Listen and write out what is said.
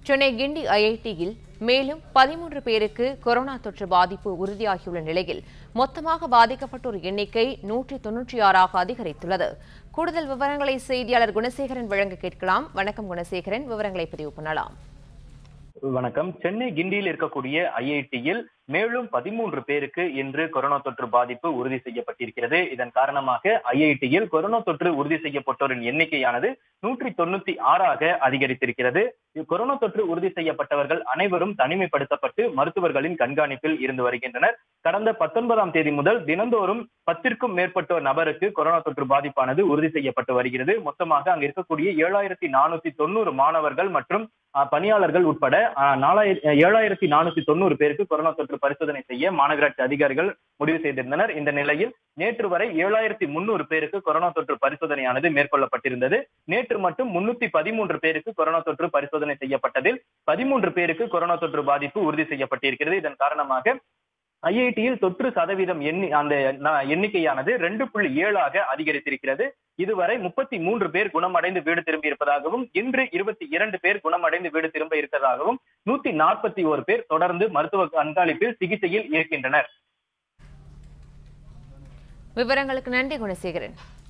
சென்னை கிண்டி ஐஐடியில் மேலும் பதிமூன்று பேருக்கு கொரோனா தொற்று பாதிப்பு உறுதியாகியுள்ள நிலையில் மொத்தமாக பாதிக்கப்பட்டோர் எண்ணிக்கை நூற்றி தொன்னூற்றி ஆறாக அதிகரித்துள்ளது கூடுதல் விவரங்களை செய்தியாளர் குணசேகரன் வழங்க கேட்கலாம் வணக்கம் குணசேகரன் விவரங்களை பதிவு பண்ணலாம் வணக்கம் சென்னை கிண்டியில் இருக்கக்கூடிய ஐஐடியில் மேலும் பதிமூன்று பேருக்கு இன்று கொரோனா தொற்று பாதிப்பு உறுதி செய்யப்பட்டிருக்கிறது இதன் காரணமாக ஐஐடியில் கொரோனா தொற்று உறுதி செய்யப்பட்டோரின் எண்ணிக்கையானது நூற்றி தொண்ணூத்தி ஆறாக அதிகரித்திருக்கிறது கொரோனா தொற்று உறுதி செய்யப்பட்டவர்கள் அனைவரும் தனிமைப்படுத்தப்பட்டு மருத்துவர்களின் கண்காணிப்பில் இருந்து வருகின்றனர் கடந்த பத்தொன்பதாம் தேதி முதல் தினந்தோறும் பத்திற்கும் மேற்பட்டோர் நபருக்கு கொரோனா தொற்று பாதிப்பானது உறுதி செய்யப்பட்டு வருகிறது மொத்தமாக அங்கு இருக்கக்கூடிய ஏழாயிரத்தி நானூத்தி தொண்ணூறு மாணவர்கள் மற்றும் அஹ், பணியாளர்கள் உட்பட அஹ், நாலாயிர ஏழாயிரத்தி நானூத்தி தொண்ணூறு பேருக்கு கொரோனா தொற்று பரிசோதனை செய்ய மாநகராட்சி அதிகாரிகள் முடிவு செய்திருந்தனர் இந்த நிலையில் நேற்று வரை ஏழாயிரத்தி முன்னூறு பேருக்கு கொரோனா தொற்று பரிசோதனையானது மேற்கொள்ளப்பட்டிருந்தது நேற்று மட்டும் முன்னூத்தி பதிமூன்று பேருக்கு கொரோனா தொற்று பரிசோதனை செய்யப்பட்டதில் பதிமூன்று பேருக்கு கொரோனா தொற்று பாதிப்பு உறுதி செய்யப்பட்டிருக்கிறது இதன் காரணமாக ஐஐடியில் தொற்று சதவீதம் எண்ணி அந்த ந- எண்ணிக்கையானது ரெண்டு புள்ளி ஏழாக அதிகரித்திருக்கிறது இதுவரை முப்பத்தி மூன்று பேர் குணமடைந்து வீடு திரும்பி இருப்பதாகவும் இன்று இருபத்தி இரண்டு பேர் குணமடைந்து வீடு திரும்ப இருக்கிறதாகவும் நூத்தி நாற்பத்தி ஒரு பேர் தொடர்ந்து மருத்துவ கண்காணிப்பில் சிகிச்சையில் இருக்கின்றனர் விவரங்களுக்கு நன்றி குணசேகரன்